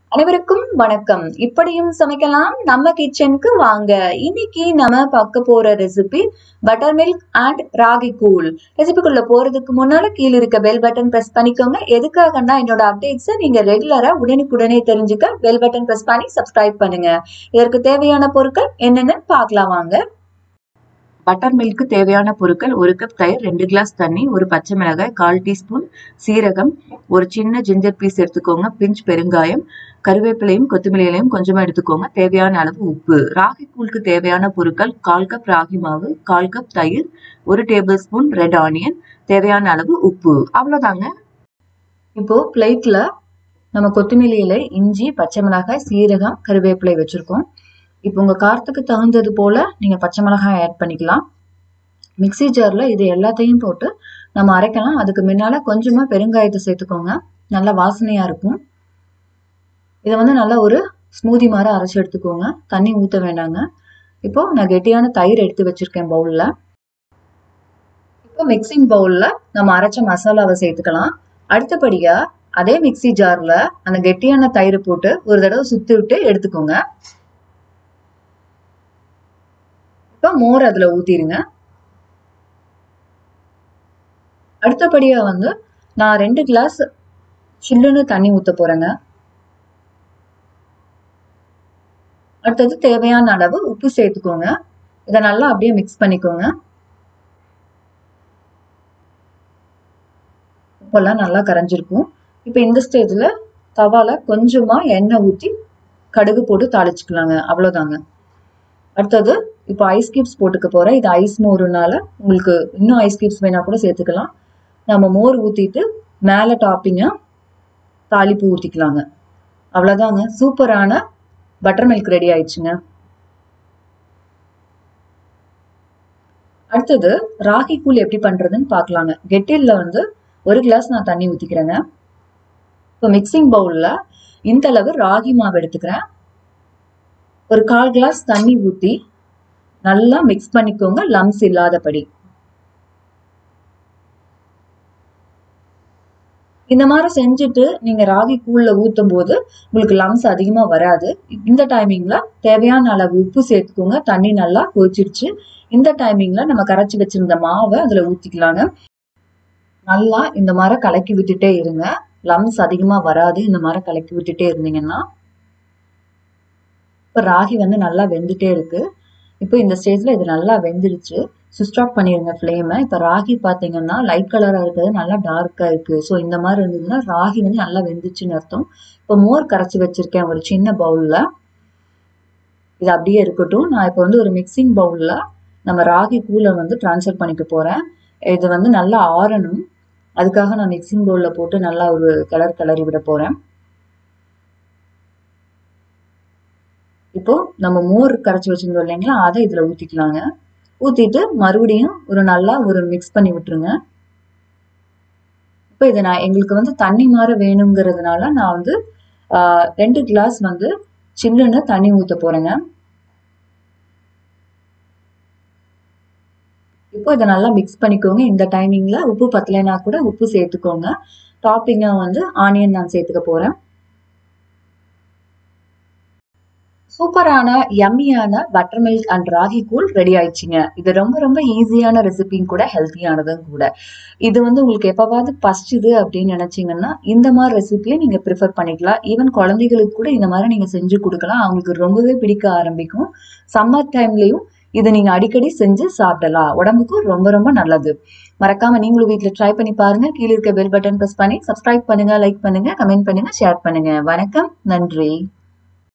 அனைவருக்கும் வணக்கம் இப்படியும் சமைக்கலாம் நம்ம கிச்சனுக்கு வாங்க இன்னைக்கு நம்ம பார்க்க போற recipe butter milk and ragi கூழ் ரெசிபிக்குள்ள போறதுக்கு முன்னால கீழே இருக்க பெல் பட்டன் பிரஸ் பண்ணிக்கோங்க எதுக்காகன்னா என்னோட அப்டேட்ஸை நீங்க ரெகுலரா உடனுக்குடனே தெரிஞ்சுக்க பெல் பட்டன் பிரஸ் பண்ணி சப்ஸ்கிரைப் பண்ணுங்க இதற்கு தேவையான பொருட்கள் என்னென்னு பார்க்கலாம் வாங்க பட்டர் மில்க்கு தேவையான பொருட்கள் ஒரு கப் தயிர் ரெண்டு கிளாஸ் தண்ணி ஒரு பச்சை மிளகாய் கால் டீஸ்பூன் சீரகம் ஒரு சின்ன ஜிஞ்சர் பீஸ் எடுத்துக்கோங்க பிஞ்ச் பெருங்காயம் கருவேப்பிலையும் கொத்தமல்லியிலையும் கொஞ்சமா எடுத்துக்கோங்க தேவையான அளவு உப்பு ராகி கூழுக்கு தேவையான பொருட்கள் கால் கப் ராகி மாவு கால் கப் தயிர் ஒரு டேபிள் ஸ்பூன் ரெட் ஆனியன் தேவையான அளவு உப்பு அவ்வளவுதாங்க இப்போ பிளேட்ல நம்ம கொத்தமல்லி இலை இஞ்சி பச்சை மிளகாய் சீரகம் கருவேப்பிலை வச்சிருக்கோம் இப்போ உங்க காரத்துக்கு தகுந்தது போல நீங்க பச்சை மிளகாய் ஆட் பண்ணிக்கலாம் மிக்சி ஜார்ல இது எல்லாத்தையும் போட்டு நம்ம அரைக்கலாம் அதுக்கு முன்னால கொஞ்சமா பெருங்காயத்தை சேர்த்துக்கோங்க நல்லா வாசனையா இருக்கும் இதை வந்து நல்லா ஒரு ஸ்மூதி மாதிரி அரைச்சி எடுத்துக்கோங்க தண்ணி ஊற்ற வேண்டாங்க இப்போ நான் கெட்டியான தயிர் எடுத்து வச்சிருக்கேன் பவுல்ல இப்போ மிக்சிங் பவுல்ல நம்ம அரைச்ச மசாலாவை சேர்த்துக்கலாம் அடுத்தபடியா அதே மிக்சி ஜார்ல அந்த கெட்டியான தயிர் போட்டு ஒரு தடவை சுத்தி விட்டு எடுத்துக்கோங்க இப்போ மோர் அதுல ஊத்திடுங்க அடுத்தபடியா வந்து நான் ரெண்டு கிளாஸ் சில்லுன்னு தண்ணி ஊத்த போறேங்க அடுத்தது தேவையான அளவு உப்பு சேர்த்துக்கோங்க இதை நல்லா அப்படியே மிக்ஸ் பண்ணிக்கோங்க உப்பெல்லாம் நல்லா கரைஞ்சிருக்கும் இப்போ இந்த ஸ்டேஜில் தவால கொஞ்சமா எண்ணெய் ஊற்றி கடுகு போட்டு தாளிச்சுக்கலாங்க அவ்வளோதாங்க அடுத்தது இப்போ ஐஸ் கியூப்ஸ் போட்டுக்க போகிறேன் இது ஐஸ் மோருனால உங்களுக்கு இன்னும் ஐஸ் கியூப்ஸ் வேணா கூட சேர்த்துக்கலாம் நம்ம மோர் ஊற்றிட்டு மேலே டாப்பிங்க தாளிப்பு ஊற்றிக்கலாங்க அவ்வளோதாங்க சூப்பரான பட்டர் மில்க் ரெடி ஆயிடுச்சுங்க அடுத்தது ராகி கூழ் எப்படி பண்றதுன்னு பார்க்கலாங்க கெட்டில்ல வந்து ஒரு கிளாஸ் நான் தண்ணி ஊற்றிக்கிறேங்க இப்போ மிக்சிங் பவுலில் இந்த அளவு ராகி மாவு எடுத்துக்கிறேன் ஒரு கால் கிளாஸ் தண்ணி ஊற்றி நல்லா மிக்ஸ் பண்ணிக்கோங்க லம்ஸ் இல்லாதபடி இந்த மாதிரி செஞ்சுட்டு நீங்க ராகி கூழ்ல ஊத்தும் போது உங்களுக்கு லம்ஸ் அதிகமா வராது இந்த டைமிங்ல தேவையான அளவு உப்பு சேர்த்துக்கோங்க தண்ணி நல்லா கொதிச்சிருச்சு இந்த டைமிங்ல நம்ம கரைச்சி வச்சிருந்த மாவை அதுல ஊத்திக்கலாங்க நல்லா இந்த மாதிரி கலக்கி விட்டுட்டே இருங்க லம்ஸ் அதிகமா வராது இந்த மாதிரி கலக்கி விட்டுட்டே இருந்தீங்கன்னா இப்போ ராகி வந்து நல்லா வெந்துட்டே இருக்கு இப்போ இந்த ஸ்டேஜ்ல இது நல்லா வெந்துருச்சு சுவிச் ஆஃப் பண்ணிடுங்க ஃப்ளேமை இப்போ ராகி பார்த்தீங்கன்னா லைட் கலராக இருக்கிறது நல்லா டார்க்காக இருக்குது ஸோ இந்த மாதிரி இருந்ததுன்னா ராகி வந்து நல்லா வெந்துச்சுன்னு அர்த்தம் இப்போ மோர் கரைச்சி வச்சுருக்கேன் ஒரு சின்ன பவுலில் இது அப்படியே இருக்கட்டும் நான் இப்போ வந்து ஒரு மிக்சிங் பவுலில் நம்ம ராகி கூலை வந்து ட்ரான்ஸ்ஃபர் பண்ணிக்க போகிறேன் இது வந்து நல்லா ஆறணும் அதுக்காக நான் மிக்சிங் பவுலில் போட்டு நல்லா ஒரு கலர் கிளறி விட போகிறேன் இப்போ நம்ம மோர் கரைச்சி வச்சிருந்தோம் இல்லைங்களா அதை இதில் ஊற்றிக்கலாங்க ஊற்றிட்டு மறுபடியும் ஒரு நல்லா ஒரு மிக்ஸ் பண்ணி விட்டுருங்க இப்போ இதை நான் எங்களுக்கு வந்து தண்ணி மாற வேணுங்கிறதுனால நான் வந்து ரெண்டு கிளாஸ் வந்து சில்லுன்னு தண்ணி ஊற்ற போகிறேங்க இப்போ இதை நல்லா மிக்ஸ் பண்ணிக்கோங்க இந்த டைமிங்கில் உப்பு பத்தலைனா கூட உப்பு சேர்த்துக்கோங்க டாப்பிங்காக வந்து ஆனியன் நான் சேர்த்துக்க போகிறேன் சூப்பரான யம்மியான பட்டர் மில்க் அண்ட் ராகி கூழ் ரெடி ஆயிடுச்சுங்க இது ரொம்ப ரொம்ப ஈஸியான ரெசிபியும் கூட ஹெல்த்தியானதும் கூட இது வந்து உங்களுக்கு எப்பவாவது பசிச்சுது அப்படின்னு நினைச்சீங்கன்னா இந்த மாதிரி ரெசிபியை நீங்க ப்ரிஃபர் பண்ணிக்கலாம் ஈவன் குழந்தைகளுக்கு கூட இந்த மாதிரி நீங்க செஞ்சு கொடுக்கலாம் அவங்களுக்கு ரொம்பவே பிடிக்க ஆரம்பிக்கும் சம்மர் டைம்லயும் இது நீங்க அடிக்கடி செஞ்சு சாப்பிடலாம் உடம்புக்கு ரொம்ப ரொம்ப நல்லது மறக்காம நீங்களும் வீட்டில் ட்ரை பண்ணி பாருங்க கீழே இருக்க பெல் பட்டன் ப்ரெஸ் பண்ணி சப்ஸ்கிரைப் பண்ணுங்க லைக் பண்ணுங்க கமெண்ட் பண்ணுங்க ஷேர் பண்ணுங்க வணக்கம் நன்றி